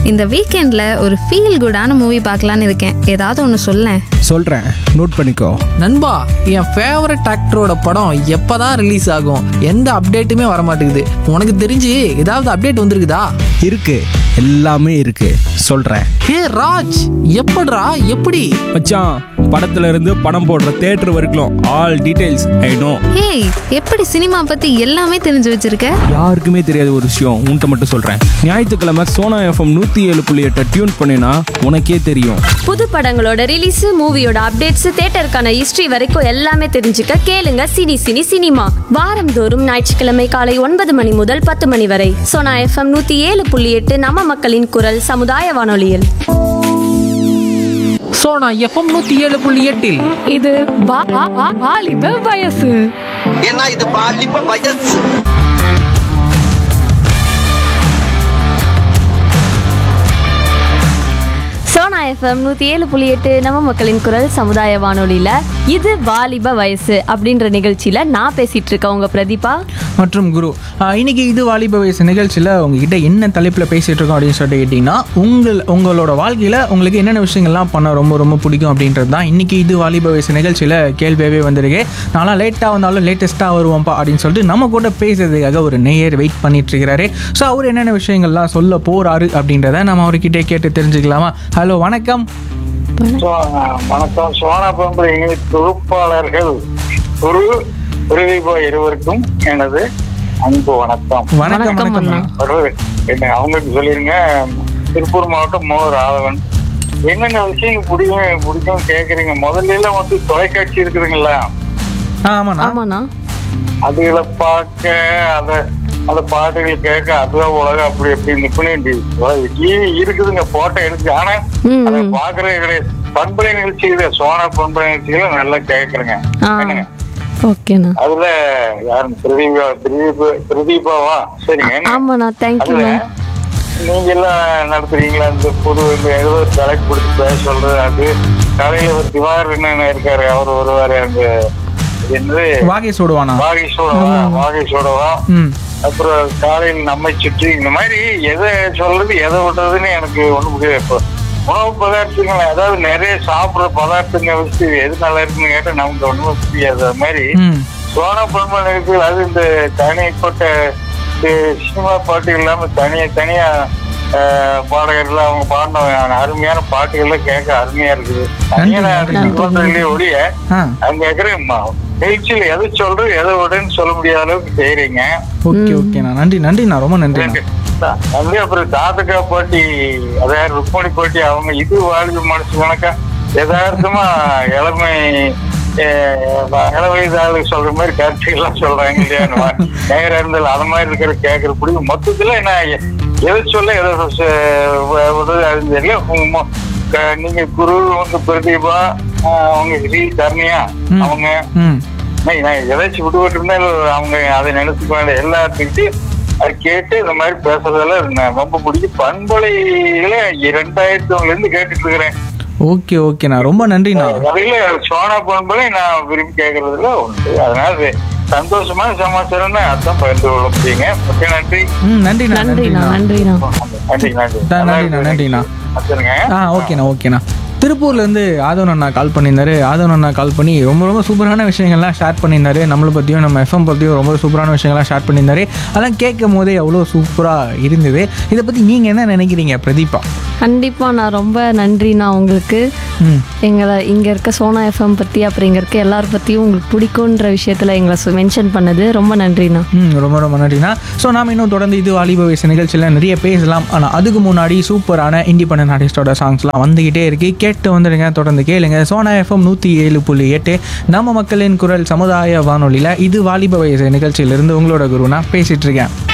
இந்த வீக்கெண்டில் ஒரு ஃபீல் குடான மூவி பார்க்கலான்னு இருக்கேன் ஏதாவது ஒன்று சொல்லேன் சொல்கிறேன் நோட் பண்ணிக்கோ நண்பா என் ஃபேவரட் ஆக்டரோட படம் எப்பதான் ரிலீஸ் ஆகும் எந்த அப்டேட்டுமே வர மாட்டேங்குது உனக்கு தெரிஞ்சு ஏதாவது அப்டேட் வந்திருக்குதா இருக்கு எல்லாமே இருக்கு சொல்கிறேன் ஹே ராஜ் எப்படிடா எப்படி மச்சான் படத்துல இருந்து படம் போடுற தேட்டர் வரைக்கும் ஆல் டீடைல்ஸ் ஐ நோ ஏய் எப்படி சினிமா பற்றி எல்லாமே தெரிஞ்சு வச்சிருக்க யாருக்குமே தெரியாத ஒரு விஷயம் உன்கிட்ட மட்டும் சொல்கிறேன் ஞாயிற்றுக்கிழமை சோனா எஃப்எம் நூற்றி ஏழு புள்ளி எட்டை டியூன் பண்ணினா உனக்கே தெரியும் புது படங்களோட ரிலீஸ் மூவியோட அப்டேட்ஸ் தேட்டருக்கான ஹிஸ்டரி வரைக்கும் எல்லாமே தெரிஞ்சுக்க கேளுங்க சினி சினி சினிமா வாரந்தோறும் ஞாயிற்றுக்கிழமை காலை ஒன்பது மணி முதல் பத்து மணி வரை சோனா எஃப்எம் நூத்தி ஏழு புள்ளி எட்டு நம்ம மக்களின் குரல் சமுதாய வானொலியில் ஸோ நான் எஃப்எம் நூற்றி ஏழு புள்ளி எட்டில் இது வா- வா- வா- வாலிப வயசு ஏன்னா இது பாலிப்ப வயசு சோனா எஃப்எம் நூத்தி ஏழு புள்ளி எட்டு நம்ம மக்களின் குரல் சமுதாய வானொலியில இது வாலிப வயசு அப்படின்ற நிகழ்ச்சியில நான் பேசிட்டு இருக்கேன் உங்க பிரதீபா மற்றும் குரு ஆஹ் இன்னைக்கு இது வாலிப வயசு நிகழ்ச்சியில் உங்ககிட்ட என்ன தலைப்பில் பேசிகிட்டு இருக்கோம் அப்படின்னு சொல்லிட்டு கேட்டிங்கன்னா உங்கள் உங்களோட வாழ்க்கையில் உங்களுக்கு என்னென்ன விஷயங்கள்லாம் பண்ண ரொம்ப ரொம்ப பிடிக்கும் அப்படின்றது தான் இன்றைக்கி இது வாலிப வயசு நிகழ்ச்சியில் கேள்வியாகவே வந்திருக்கு நான்லாம் லேட்டாக வந்தாலும் லேட்டஸ்ட்டாக வருவோம்ப்பா அப்படின்னு சொல்லிட்டு நம்ம கூட பேசுறதுக்காக ஒரு நேயர் வெயிட் பண்ணிட்டு இருக்கிறாரு ஸோ அவர் என்னென்ன விஷயங்கள்லாம் சொல்ல போகிறாரு அப்படின்றத நம்ம அவர்கிட்ட கேட்டு தெரிஞ்சுக்கலாமா ஹலோ வணக்கம் சோ- வணக்கம் சோனா பம்பு தொகுப்பாளர்கள் குரு பிரதீபா இருவருக்கும் எனது அன்பு வணக்கம் வணக்கம் வணக்கம் ஒரு என்ன அவங்களுக்கு சொல்லிருங்க திருப்பூர் மாவட்டம் மோ ராதவன் என்னென்ன விஷயம் பிடிக்கும் பிடிக்கும் கேக்குறீங்க முதல்ல எல்லாம் வந்து தொலைக்காட்சி இருக்குதுங்களா ஆ ஆமாண்ணா ஆமாண்ணா அதுகளை பார்க்க அத அந்த பாட்டுகள் கேட்க அதுதான் உலகம் அப்படி எப்படி நிப்பணி டிவி இருக்குதுங்க போட்டோ இருக்கு ஆனா ம், அதை ம். பாக்குறது கிடையாது பண்பலை நிகழ்ச்சியில சோனா பண்பலை நிகழ்ச்சியில நல்லா கேக்குறேங்க ஆ. என்னங்க? ஓகேண்ணா அதுல யாரும் பிரதீபா பிரதீபா பிரதீபாவா சரிங்க என்ன? ஆமாண்ணா அதுல தேங்க்யூண்ணா நீங்க எல்லாம் நடத்துறீங்களா இந்த புது இந்த ஏதோ ஒரு தலைப்பு கொடுத்து பேச சொல்றது அது காலையில ஒரு திவார் என்ன இருக்காரு அவர் வருவாரு அந்த இது என்னது வாகை சோடுவானா வாகேஷோடவா வாகேஷோடவா ம் அப்புறம் காலையில் நம்மை சுற்றி இந்த மாதிரி எதை சொல்றது எதை விடுறதுன்னு எனக்கு ஒண்ணும் புரியல இப்போ உணவு பதார்த்தங்கள் அதாவது நிறைய சாப்பிடுற பதார்த்தங்கள் வச்சு எது நல்லா இருக்குன்னு கேட்டா நமக்கு ஒண்ணுமே புரியாது அது மாதிரி ம் சோனா பண்பு நிகழ்ச்சிகள் அது இந்த தனிப்பட்ட அஹ், சினிமா பாட்டு இல்லாம தனியா தனியா அஹ், பாடகர்கள் அவங்க பாடின அருமையான பாட்டுகள்லாம் கேட்க அருமையா இருக்குது தனியா நான் சொல்றதுலயே ஒழிய ஆ அங்க இருக்கிற ம- நிகழ்ச்சியில எதை சொல்றது எதை விடுன்னு சொல்ல முடியாத அளவுக்கு செய்யறீங்க ஓகே ஓகேண்ணா நன்றி நன்றிண்ணா ரொம்ப நன்றிண்ணா வந்து அப்புறம் தாத்தகா பாட்டி அதாவது ருக்மணி பாட்டி அவங்க இது வாழ்வு மனசு கணக்கா யதார்த்தமா இளமை அஹ், இள வயது ஆளுக்கு சொல்ற மாதிரி கருத்துக்கள்லாம் சொல்றாங்க இல்லையா நேரம் இருந்தாலும் அது மாதிரி இருக்கிற கேட்கற பிடிக்கும் மொத்தத்துல நான் எ- எதை சொல்ல எதை சொ- விடுறது அது தெரியல உங்க மொ- க- நீங்க குரு உங்க பிரதீபா அஹ், அவங்க ஸ்ரீ தர்ணியா ம். அவங்க ம் நான் நான் ஏதாச்சும் விட்டு இருந்தாலும் அவங்க அதை நினைச்சுக்க வேண்டிய எல்லாத்துக்கிட்டையும் அது கேட்டு இந்த மாதிரி பேசுறதெல்லாம் எனக்கு ரொம்ப பிடிக்கும் பண்பலையில இரண்டாயிரத்தி ஒண்ணுல இருந்து கேட்டுட்டு இருக்கிறேன் ஓகே ஓகேண்ணா ரொம்ப நன்றிண்ணா வரையில சோனா பண்பலை நான் விரும்பி கேட்கறதுல உண்டு அதனால அது சந்தோஷமான சமாச்சாரம்னு அதான் பகிர்ந்து கொள்ள முடியுங்க மிக்க நன்றி ம் நன்றிண்ணா நன்றிண்ணா நன்றிண்ணா நன்றி நன்றி ந- நன்றிண்ணா நன்றிண்ணா வச்சுருங்க ஆ ஓகேண்ணா ஓகேண்ணா திருப்பூர்லேருந்து ஆதவன் அண்ணா கால் பண்ணியிருந்தாரு ஆதவன் அண்ணா கால் பண்ணி ரொம்ப ரொம்ப சூப்பரான விஷயங்கள்லாம் ஷேர் பண்ணியிருந்தாரு நம்மளை பற்றியும் நம்ம எஃப்எம் பற்றியும் ரொம்ப சூப்பரான விஷயங்கள்லாம் ஷேர் பண்ணியிருந்தாரு அதெல்லாம் கேட்கும் போதே அவ்வளோ சூப்பராக இருந்தது இதை பற்றி நீங்கள் என்ன நினைக்கிறீங்க பிரதீபா கண்டிப்பா நான் ரொம்ப நன்றிண்ணா உங்களுக்கு ம் எங்களை இங்க இருக்க சோனா எஃப்எம் பத்தி அப்புறம் இங்க இருக்க எல்லார் பத்தியும் உங்களுக்கு பிடிக்குன்ற விஷயத்துல எங்களை மென்ஷன் பண்ணது ரொம்ப நன்றிண்ணா ம் ரொம்ப ரொம்ப நன்றிண்ணா ஸோ நாம் இன்னும் தொடர்ந்து இது வாலிப வயசு நிகழ்ச்சியில் நிறைய பேசலாம் ஆனால் அதுக்கு முன்னாடி சூப்பரான இண்டிபெண்டன்ட் ஆர்டிஸ்டோட சாங்ஸ்லாம் வந்துக்கிட்டே இருக்கு கேட்டு வந்துடுங்க தொடர்ந்து கேளுங்க சோனா எஃப்எம் நூற்றி ஏழு புள்ளி எட்டு நம்ம மக்களின் குரல் சமுதாய வானொலியில் இது வாலிப வயசு நிகழ்ச்சியிலிருந்து உங்களோட குருனா பேசிட்டு இருக்கேன்